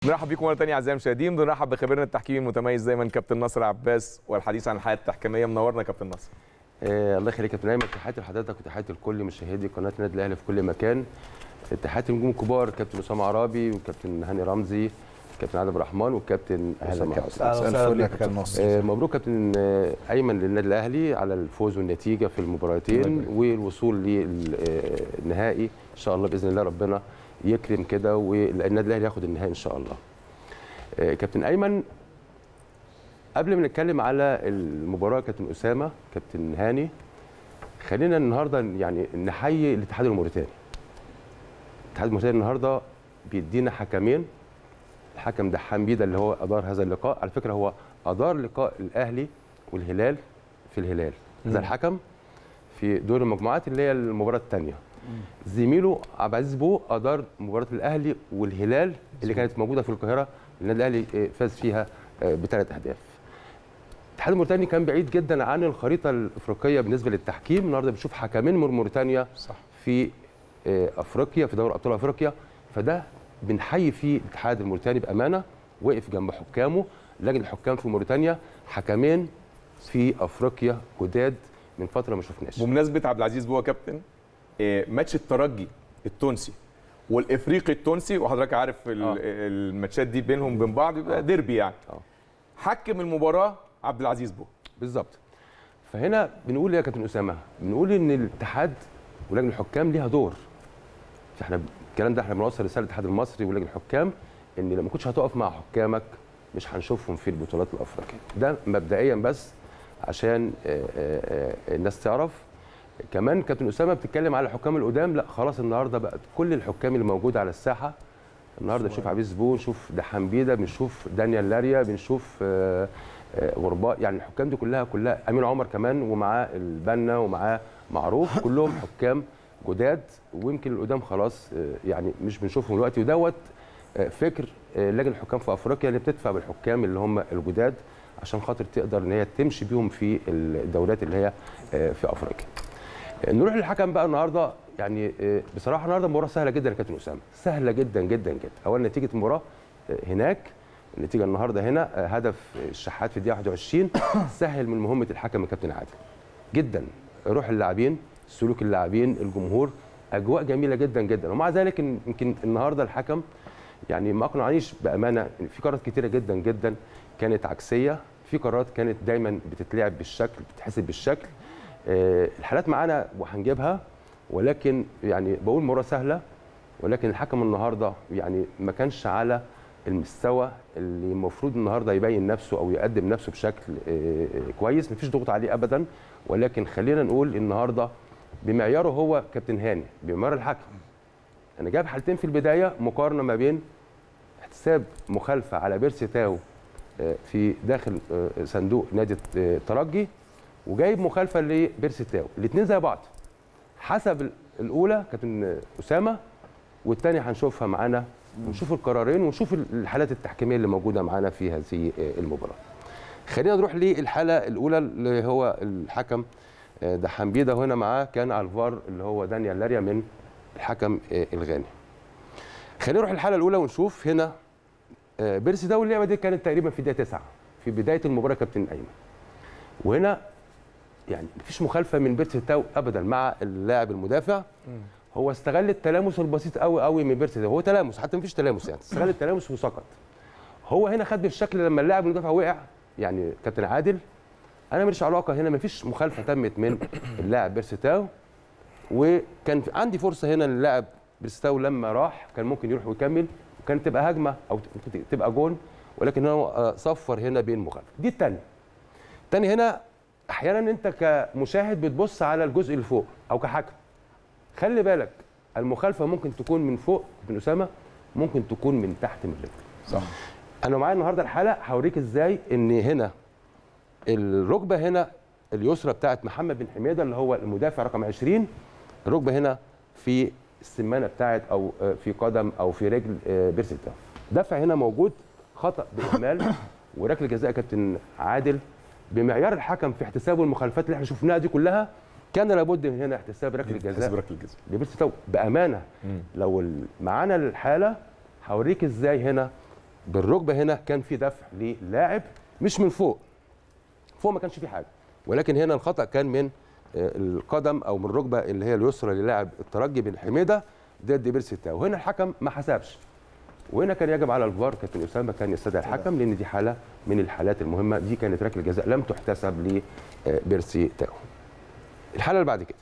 نرحب بكم مره ثانيه اعزائي المشاهدين بنرحب بخبيرنا التحكيمي المتميز دايما كابتن ناصر عباس والحديث عن الحياه التحكيميه منورنا كابتن ناصر آه الله يخليك يا كابتن ايمن تحياتي لحضرتك وتحياتي لكل مشاهدي قناه النادي الاهلي في كل مكان تحياتي للنجوم الكبار كابتن اسامه عرابي وكابتن هاني رمزي كابتن عادل الرحمن والكابتن اسامه حسن آه مبروك كابتن آه، ايمن للنادي الاهلي على الفوز والنتيجه في المباراتين والوصول للنهائي ان شاء الله باذن الله ربنا يكرم كده والنادي الاهلي ياخد النهائي ان شاء الله آه، كابتن ايمن قبل ما نتكلم على المباراه كابتن اسامه كابتن هاني خلينا النهارده يعني نحيي الاتحاد الموريتاني الاتحاد الموريتاني النهارده بيدينا حكمين الحكم ده حميده اللي هو ادار هذا اللقاء على فكره هو ادار لقاء الاهلي والهلال في الهلال ده الحكم في دور المجموعات اللي هي المباراه الثانيه زميله عبد العزيز بو ادار مباراه الاهلي والهلال اللي كانت موجوده في القاهره النادي الاهلي آه، فاز فيها آه، بثلاث اهداف الاتحاد الموريتاني كان بعيد جدا عن الخريطه الافريقيه بالنسبه للتحكيم النهارده بنشوف حكمين من موريتانيا صح في آه، افريقيا في دوري ابطال افريقيا فده بنحيي فيه الاتحاد الموريتاني بامانه وقف جنب حكامه لجنه الحكام في موريتانيا حكمين في افريقيا جداد من فتره ما شفناش بمناسبه عبد العزيز بوها كابتن آه، ماتش الترجي التونسي والافريقي التونسي وحضرتك عارف ال- آه. الماتشات دي بينهم وبين بعض بيبقى آه. ديربي يعني آه. حكم المباراه عبد العزيز بو بالظبط فهنا بنقول يا كابتن اسامه بنقول ان الاتحاد ولجنه الحكام ليها دور فاحنا الكلام ده احنا بنوصل رساله الاتحاد المصري ولجنه الحكام ان لما كنتش هتقف مع حكامك مش هنشوفهم في البطولات الافريقيه ده مبدئيا بس عشان آه، آه، آه، الناس تعرف كمان كابتن اسامه بتتكلم على الحكام القدام لا خلاص النهارده بقت كل الحكام اللي موجوده على الساحه النهارده بنشوف عبيد زبون نشوف ده حمبيده بنشوف دانيال لاريا بنشوف آه، آه، غرباء يعني الحكام دي كلها كلها امين عمر كمان ومعاه البنا ومعاه معروف كلهم حكام جداد ويمكن القدام خلاص آه، يعني مش بنشوفهم دلوقتي ودوت آه، فكر آه، لجنه الحكام في افريقيا اللي بتدفع بالحكام اللي هم الجداد عشان خاطر تقدر ان هي تمشي بيهم في الدورات اللي هي آه، في افريقيا. آه، نروح للحكم بقى النهارده يعني آه، بصراحه النهارده مباراه سهله جدا يا كابتن اسامه سهله جدا جدا جدا اولا نتيجه المباراه آه، هناك النتيجه النهارده هنا آه، هدف الشحات في الدقيقه 21 سهل من مهمه الحكم الكابتن عادل جدا روح اللاعبين سلوك اللاعبين الجمهور اجواء جميله جدا جدا ومع ذلك إن- يمكن النهارده الحكم يعني ما اقنعنيش بامانه إن في قرارات كتيره جدا جدا كانت عكسيه في قرارات كانت دايما بتتلعب بالشكل بتتحسب بالشكل آه، الحالات معانا وهنجيبها ولكن يعني بقول مباراه سهله ولكن الحكم النهارده يعني ما كانش على المستوى اللي المفروض النهارده يبين نفسه او يقدم نفسه بشكل آه، آه، كويس مفيش ضغوط عليه ابدا ولكن خلينا نقول النهارده بمعياره هو كابتن هاني بمعيار الحكم انا جايب حالتين في البدايه مقارنه ما بين احتساب مخالفه على بيرسي تاو آه، في داخل آه، صندوق نادي آه، الترجي وجايب مخالفه لبيرسي تاو الاثنين زي بعض حسب ال- الاولى كابتن اسامه والثانيه هنشوفها معانا ونشوف القرارين ونشوف ال- الحالات التحكيميه اللي موجوده معانا في هذه آه، المباراه خلينا نروح للحاله الاولى اللي هو الحكم آه، ده حمبيده هنا معاه كان على الفار اللي هو دانيال لاريا من الحكم آه، الغاني خلينا نروح الحاله الاولى ونشوف هنا آه، بيرسي ده واللعبه دي كانت تقريبا في الدقيقه 9 في بدايه المباراه كابتن ايمن وهنا يعني مفيش مخالفه من بيرسي تاو ابدا مع اللاعب المدافع هو استغل التلامس البسيط قوي قوي من بيرسي تاو هو تلامس حتى مفيش تلامس يعني استغل التلامس وسقط هو هنا خد بالشكل لما اللاعب المدافع وقع يعني كابتن عادل انا ماليش علاقه هنا مفيش مخالفه تمت من اللاعب بيرسي تاو وكان في- عندي فرصه هنا للاعب بيرستاو لما راح كان ممكن يروح ويكمل وكانت تبقى هجمه او ت- تبقى جون ولكن هو آه، صفر هنا بين مخالفه دي الثانيه الثانيه هنا احيانا انت كمشاهد بتبص على الجزء اللي فوق او كحكم خلي بالك المخالفه ممكن تكون من فوق بن اسامه ممكن تكون من تحت من الرجل صح انا معايا النهارده الحلقه هوريك ازاي ان هنا الركبه هنا اليسرى بتاعت محمد بن حميده اللي هو المدافع رقم 20 الركبه هنا في السمانه بتاعت او آه، في قدم او في رجل آه، بيرسي تاو دفع هنا موجود خطا باهمال وركله جزاء كابتن عادل بمعيار الحكم في احتسابه المخالفات اللي احنا شفناها دي كلها كان لابد من هنا احتساب ركله جزاء حسب ركله الجزاء لبيرسي تاو بامانه مم. لو ال- معانا الحاله هوريك ازاي هنا بالركبه هنا كان في دفع للاعب مش من فوق فوق ما كانش في حاجه ولكن هنا الخطا كان من آه، القدم او من الركبه اللي هي اليسرى للاعب الترجي بن حميده ضد بيرسي تاو وهنا الحكم ما حسبش وهنا كان يجب على الفار كابتن اسامه كان يستدعي الحكم لان دي حاله من الحالات المهمه دي كانت ركله جزاء لم تحتسب لبيرسي تاو الحاله اللي بعد كده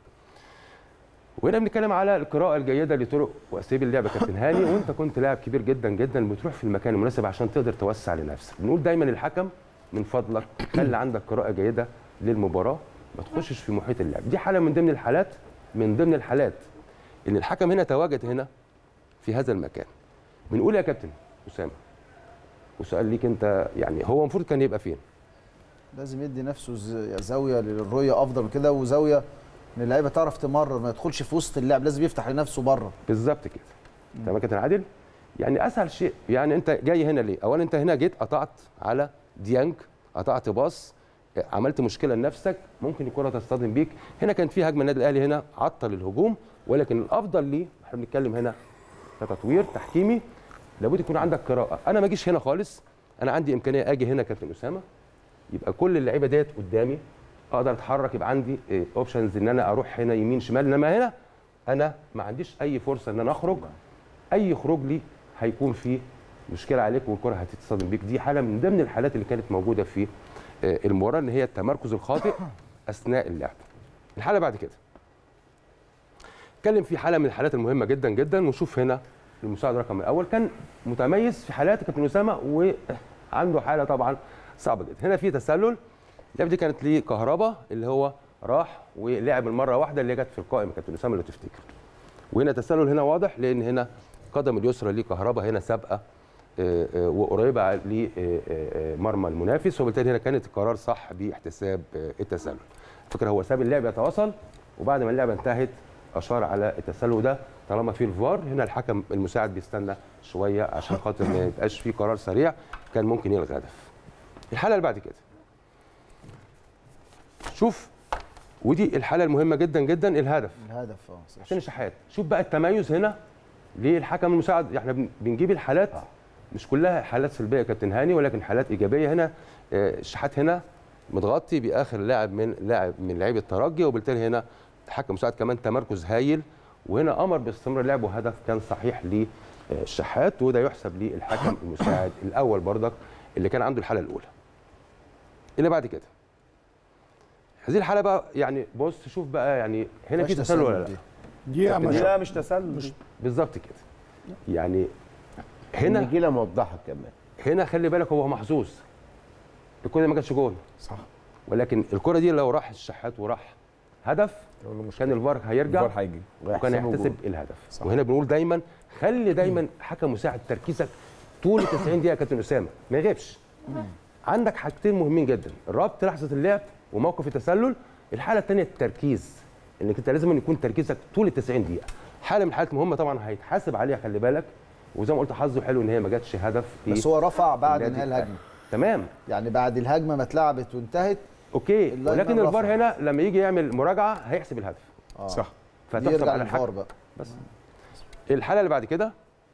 وهنا بنتكلم على القراءة الجيدة لطرق وأساليب اللعب يا كابتن هاني وأنت كنت لاعب كبير جدا جدا بتروح في المكان المناسب عشان تقدر توسع لنفسك. بنقول دايما الحكم من فضلك خلي عندك قراءة جيدة للمباراة ما تخشش في محيط اللعب. دي حالة من ضمن الحالات من ضمن الحالات إن الحكم هنا تواجد هنا في هذا المكان. بنقول يا كابتن أسامة وسؤال ليك أنت يعني هو المفروض كان يبقى فين؟ لازم يدي نفسه ز- زاويه للرؤيه افضل من كده وزاويه ان اللعيبه تعرف تمرر ما يدخلش في وسط اللعب لازم يفتح لنفسه بره بالظبط كده تمام يا كابتن عادل يعني اسهل شيء يعني انت جاي هنا ليه اولا انت هنا جيت قطعت على ديانج قطعت باص عملت مشكله لنفسك ممكن الكره تصطدم بيك هنا كان في هجمه النادي الاهلي هنا عطل الهجوم ولكن الافضل ليه احنا بنتكلم هنا كتطوير تحكيمي لابد يكون عندك قراءه انا ما اجيش هنا خالص انا عندي امكانيه اجي هنا كابتن اسامه يبقى كل اللعيبه ديت قدامي اقدر اتحرك يبقى عندي اوبشنز ان انا اروح هنا يمين شمال انما هنا انا ما عنديش اي فرصه ان انا اخرج اي خروج لي هيكون فيه مشكله عليك والكره هتتصدم بيك دي حاله من ضمن الحالات اللي كانت موجوده في آه، المباراه ان هي التمركز الخاطئ اثناء اللعب الحاله بعد كده اتكلم في حاله من الحالات المهمه جدا جدا وشوف هنا المساعد رقم الاول كان متميز في حالات كابتن اسامه وعنده حاله طبعا صعبه جدا هنا في تسلل اللعبه دي كانت لكهربا اللي هو راح ولعب المره واحده اللي جت في القائمه كابتن اسامه لو تفتكر وهنا تسلل هنا واضح لان هنا قدم اليسرى لكهربا هنا سابقه آه، آه، وقريبه لمرمى المنافس وبالتالي هنا كانت القرار صح باحتساب آه، التسلل فكرة هو ساب اللعب يتواصل وبعد ما اللعبه انتهت اشار على التسلل ده طالما في الفار هنا الحكم المساعد بيستنى شويه عشان خاطر ما يبقاش في قرار سريع كان ممكن يلغي هدف الحاله اللي بعد كده شوف ودي الحاله المهمه جدا جدا الهدف الهدف اه حسين الشحات شوف بقى التميز هنا للحكم المساعد احنا بن- بنجيب الحالات مش كلها حالات سلبيه يا كابتن هاني ولكن حالات ايجابيه هنا آه، الشحات هنا متغطي باخر لاعب من لاعب من لاعبي الترجي وبالتالي هنا الحكم المساعد كمان تمركز هايل وهنا امر باستمرار اللعب وهدف كان صحيح للشحات وده يحسب للحكم المساعد الاول برضك اللي كان عنده الحاله الاولى اللي بعد كده هذه الحاله بقى يعني بص شوف بقى يعني هنا في مفيهاش تسلل ولا لا دي. دي كابتن مش لا مش تسلل بالظبط كده يعني هنا النجيله موضحه كمان هنا خلي بالك هو محظوظ الكره دي ما كانتش جول صح ولكن الكره دي لو راح الشحات وراح هدف يقول له مشكله كان الفار هيرجع الفار هيجي وكان ويحسبوا هيحتسب جول. الهدف صح. وهنا بنقول دايما خلي دايما حكم مساعد تركيزك طول ال 90 دقيقه يا كابتن اسامه ما يغيبش عندك حاجتين مهمين جدا ربط لحظه اللعب وموقف التسلل الحاله الثانيه التركيز انك انت لازم يكون تركيزك طول ال 90 دقيقه حاله من الحالات المهمه طبعا هيتحاسب عليها خلي بالك وزي ما قلت حظه حلو ان هي ما جاتش هدف في بس هو رفع بعد النادي انهاء الأهلي. الهجمه تمام يعني بعد الهجمه ما اتلعبت وانتهت اوكي اللاين ولكن مان الفار رفع. هنا لما يجي يعمل مراجعه هيحسب الهدف اه صح دي فتحسب يرجع على للفار الحكم بقى بس الحاله اللي بعد كده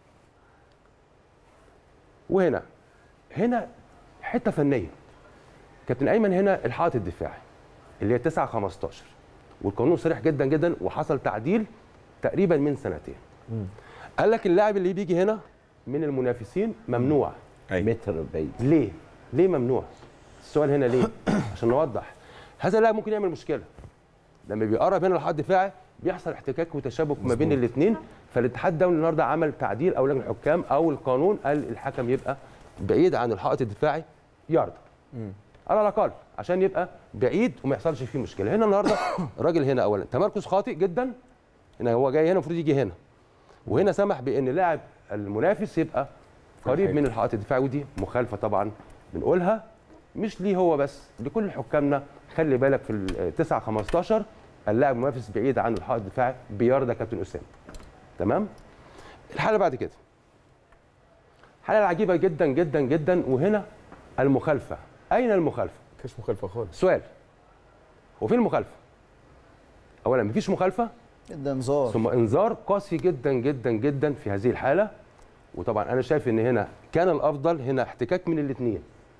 وهنا هنا حته فنيه كابتن ايمن هنا الحائط الدفاعي اللي هي 9 15 والقانون صريح جدا جدا وحصل تعديل تقريبا من سنتين قال لك اللاعب اللي بيجي هنا من المنافسين ممنوع ايوه متر بعيد ليه؟ ليه ممنوع؟ السؤال هنا ليه؟ عشان نوضح هذا اللاعب ممكن يعمل مشكله لما بيقرب هنا للحد الدفاعي بيحصل احتكاك وتشابك ما بين الاثنين فالاتحاد الدولي النهارده عمل تعديل او لجنه الحكام او القانون قال الحكم يبقى بعيد عن الحائط الدفاعي يارد على الاقل عشان يبقى بعيد وما يحصلش فيه مشكله هنا النهارده الراجل هنا اولا تمركز خاطئ جدا هنا هو جاي هنا المفروض يجي هنا وهنا سمح بان لاعب المنافس يبقى قريب من الحائط الدفاعي ودي مخالفه طبعا بنقولها مش ليه هو بس لكل حكامنا خلي بالك في ال 9 15 اللاعب المنافس بعيد عن الحائط الدفاعي بيارده كابتن اسامه تمام الحاله بعد كده الحاله العجيبه جدا جدا جدا وهنا المخالفه اين المخالفه مفيش مخالفه خالص سؤال هو فين المخالفه اولا مفيش مخالفه ده انذار ثم انذار قاسي جدا جدا جدا في هذه الحاله وطبعا انا شايف ان هنا كان الافضل هنا احتكاك من الاثنين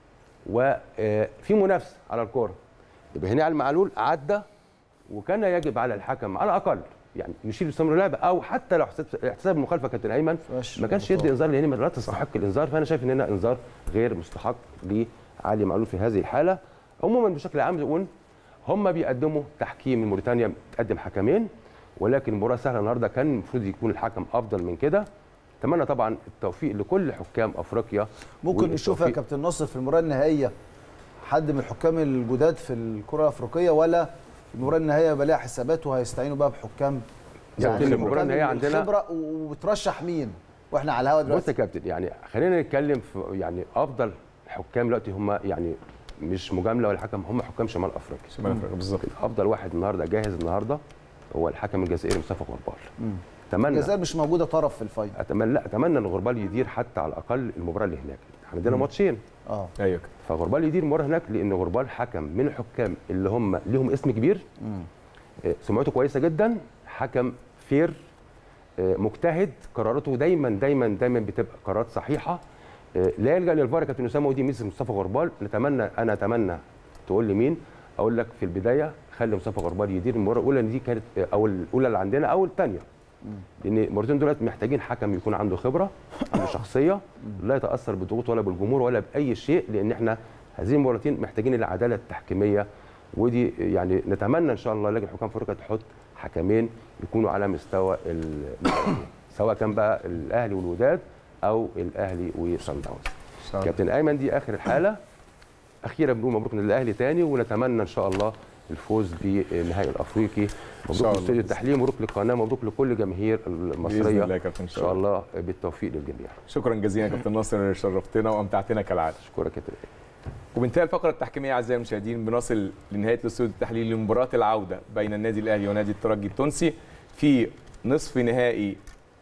وفي منافسه على الكوره يبقى هنا علي معلول عدى وكان يجب على الحكم على الاقل يعني يشيل استمرار اللعبه او حتى لو حسب احتساب المخالفه كابتن ايمن فيهاش ما كانش يدي انذار لان لا تستحق الانذار فانا شايف ان هنا انذار غير مستحق لعلي معلول في هذه الحاله عموما بشكل عام نقول هم بيقدموا تحكيم موريتانيا بتقدم حكمين ولكن المباراه سهله النهارده كان المفروض يكون الحكم افضل من كده اتمنى طبعا التوفيق لكل حكام افريقيا ممكن نشوف يا والتوفيق- كابتن ناصر في المباراه النهائيه حد من الحكام الجداد في الكره الافريقيه ولا المباراه النهائيه يبقى لها حسابات وهيستعينوا بقى بحكام يعني المباراة النهائية عندنا- خبره وبترشح مين واحنا على الهوا بص دلوقتي يا كابتن يعني خلينا نتكلم في يعني افضل حكام دلوقتي هم يعني مش مجامله ولا حكم هم حكام شمال افريقيا شمال افريقيا بالظبط افضل واحد النهارده جاهز النهارده هو الحكم الجزائري مصطفى غربال اتمنى الجزائر مش موجوده طرف في الفاينل اتمنى لا اتمنى ان غربال يدير حتى على الاقل المباراه اللي هناك احنا عندنا ماتشين اه ايوه فغربال يدير المباراه هناك لان غربال حكم من الحكام اللي هم ليهم اسم كبير آه، سمعته كويسه جدا حكم فير آه، مجتهد قراراته دايما دايما دايما بتبقى قرارات صحيحه آه، لا يلجا للفار يا كابتن اسامه ودي ميزه مصطفى غربال نتمنى انا اتمنى تقول لي مين اقول لك في البدايه خلي مصطفى غربال يدير المباراه الاولى لان دي كانت آه، او الاولى اللي عندنا او الثانيه لان المرتين دولت محتاجين حكم يكون عنده خبره عنده شخصيه لا يتاثر بالضغوط ولا بالجمهور ولا باي شيء لان احنا هذه المباراتين محتاجين العداله التحكيميه ودي يعني نتمنى ان شاء الله لجنه حكام افريقيا تحط حكمين يكونوا على مستوى المباراتين سواء كان بقى الاهلي والوداد او الاهلي وصن داونز كابتن ايمن دي اخر الحاله اخيرا بنقول مبروك للاهلي تاني ونتمنى ان شاء الله الفوز بالنهائي الافريقي مبروك الله. لاستوديو التحليل مبروك للقناه مبروك لكل الجماهير باذن المصريه الله يا كابتن ان شاء الله بالتوفيق للجميع شكرا جزيلا يا كابتن ناصر شرفتنا وامتعتنا كالعاده اشكرك يا كابتن وبانتهاء الفقره التحكيميه اعزائي المشاهدين بنصل لنهايه الاستوديو التحليلي لمباراه العوده بين النادي الاهلي ونادي الترجي التونسي في نصف نهائي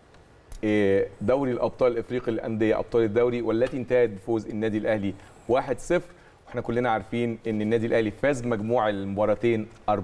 إيه، دوري الابطال الافريقي للانديه ابطال الدوري والتي انتهت بفوز النادي الاهلي 1-0 واحنا كلنا عارفين ان النادي الاهلي فاز مجموع المباراتين 4-0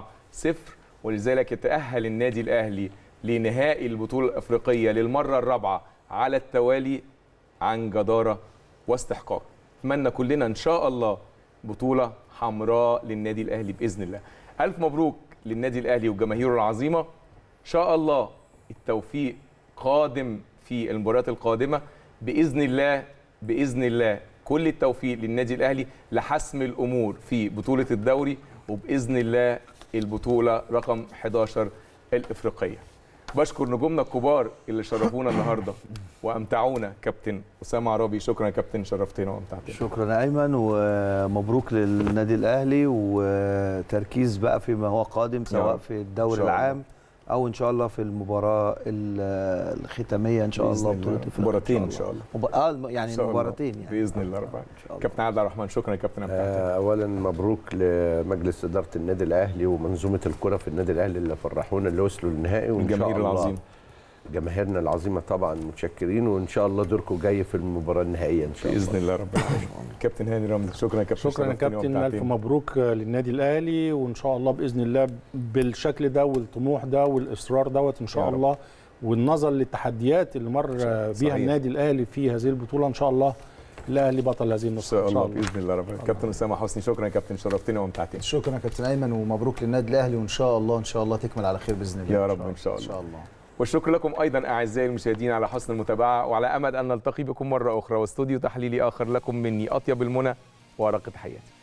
ولذلك يتاهل النادي الاهلي لنهائي البطوله الافريقيه للمره الرابعه على التوالي عن جداره واستحقاق اتمنى كلنا ان شاء الله بطوله حمراء للنادي الاهلي باذن الله الف مبروك للنادي الاهلي وجماهيره العظيمه ان شاء الله التوفيق قادم في المباريات القادمه باذن الله باذن الله كل التوفيق للنادي الاهلي لحسم الامور في بطوله الدوري وباذن الله البطوله رقم 11 الافريقيه بشكر نجومنا الكبار اللي شرفونا النهارده وامتعونا كابتن اسامه عرابي شكرا يا كابتن شرفتنا وامتعتنا شكرا يا ايمن ومبروك للنادي الاهلي وتركيز بقى فيما هو قادم سواء رب. في إن الدوري شاء الله. العام او ان شاء الله في المباراه ال- الختاميه ان شاء بإذن الله الله. بطوله أفريقيا مباراتين ان شاء الله مب... اه الم- يعني إن شاء الله. مباراتين يعني باذن الله رب العالمين ان شاء الله كابتن عادل عبد الرحمن شكرا يا كابتن امتعتنا آه، اولا مبروك لمجلس اداره النادي الاهلي ومنظومه الكره في النادي الاهلي اللي فرحونا اللي وصلوا النهائي وان شاء الجماهير الله العظيمه جماهيرنا العظيمه طبعا متشكرين وان شاء الله دوركم جاي في المباراه النهائيه ان شاء الله باذن الله رب العالمين كابتن هاني رمزي شكرا يا كابتن شكرا يا شرفتني كابتن الف وأمتعتني. مبروك للنادي الاهلي وان شاء الله باذن الله بالشكل ده والطموح ده والاصرار دوت ان شاء يا رب. الله والنظر للتحديات اللي مر بيها صحيح. النادي الاهلي في هذه البطوله ان شاء الله الاهلي بطل هذه ان النسخه شاء الله باذن الله رب العالمين كابتن اسامه حسني شكرا يا كابتن شرفتني وامتعتني شكرا يا كابتن ايمن ومبروك للنادي الاهلي وان شاء الله ان شاء الله تكمل على خير باذن الله يا رب إن شاء ان الله. شاء الله والشكر لكم ايضا اعزائي المشاهدين على حسن المتابعه وعلى امل ان نلتقي بكم مره اخرى واستوديو تحليلي اخر لكم مني اطيب المنى وارق تحياتي